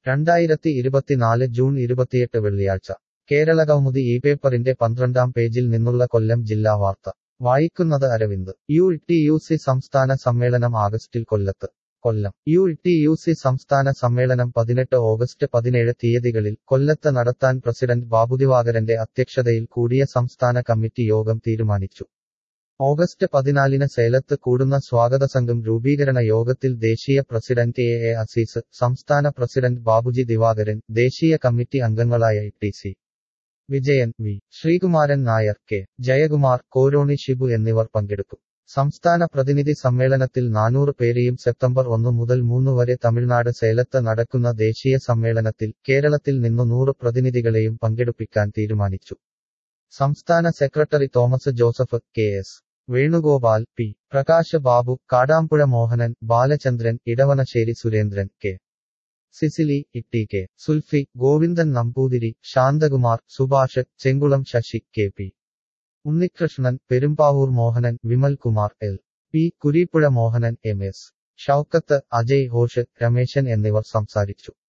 രണ്ടായിരത്തി ഇരുപത്തിനാല് ജൂൺ ഇരുപത്തിയെട്ട് വെള്ളിയാഴ്ച കേരള കൗമുദി ഈ പേപ്പറിന്റെ പന്ത്രണ്ടാം പേജിൽ നിന്നുള്ള കൊല്ലം ജില്ലാ വാർത്ത വായിക്കുന്നത് Aravind U T U C സംസ്ഥാന സമ്മേളനം ആഗസ്റ്റിൽ കൊല്ലത്ത് Kollam U T U C സംസ്ഥാന സമ്മേളനം പതിനെട്ട് ഓഗസ്റ്റ് പതിനേഴ് തീയതികളിൽ കൊല്ലത്ത് നടത്താൻ പ്രസിഡന്റ് ബാബുദിവാകരന്റെ അധ്യക്ഷതയിൽ കൂടിയ സംസ്ഥാന കമ്മിറ്റി യോഗം തീരുമാനിച്ചു ഓഗസ്റ്റ് പതിനാലിന് സേലത്ത് കൂടുന്ന സ്വാഗത സംഘം രൂപീകരണ യോഗത്തിൽ ദേശീയ പ്രസിഡന്റ് എ എ അസീസ് സംസ്ഥാന പ്രസിഡന്റ് ബാബുജി ദിവാകരൻ ദേശീയ കമ്മിറ്റി അംഗങ്ങളായ T C Vijayan V Sreekumaran Nair K Jayakumar Koroni Shibu എന്നിവർ പങ്കെടുക്കും സംസ്ഥാന പ്രതിനിധി സമ്മേളനത്തിൽ നാനൂറ് പേരെയും സെപ്റ്റംബർ ഒന്ന് മുതൽ മൂന്ന് വരെ തമിഴ്നാട് സേലത്ത് നടക്കുന്ന ദേശീയ സമ്മേളനത്തിൽ കേരളത്തിൽ നിന്നു നൂറ് പ്രതിനിധികളെയും പങ്കെടുപ്പിക്കാൻ തീരുമാനിച്ചു സംസ്ഥാന secretary Thomas Joseph K S Venugopal P Prakash Babu Kadampuzha Mohanan Balachandran Edavanassery Surendran K Cicily Itty K Sulfi Govindan Namboothiri Santhakumar Subhash Chengulam Sasi K P Unnikrishnan Perumbavoor Mohanan Vimal Kumar L P Kureeppuzha Mohanan M S Shoukath Ajay Ghosh Rameshan എന്നിവർ സംസാരിച്ചു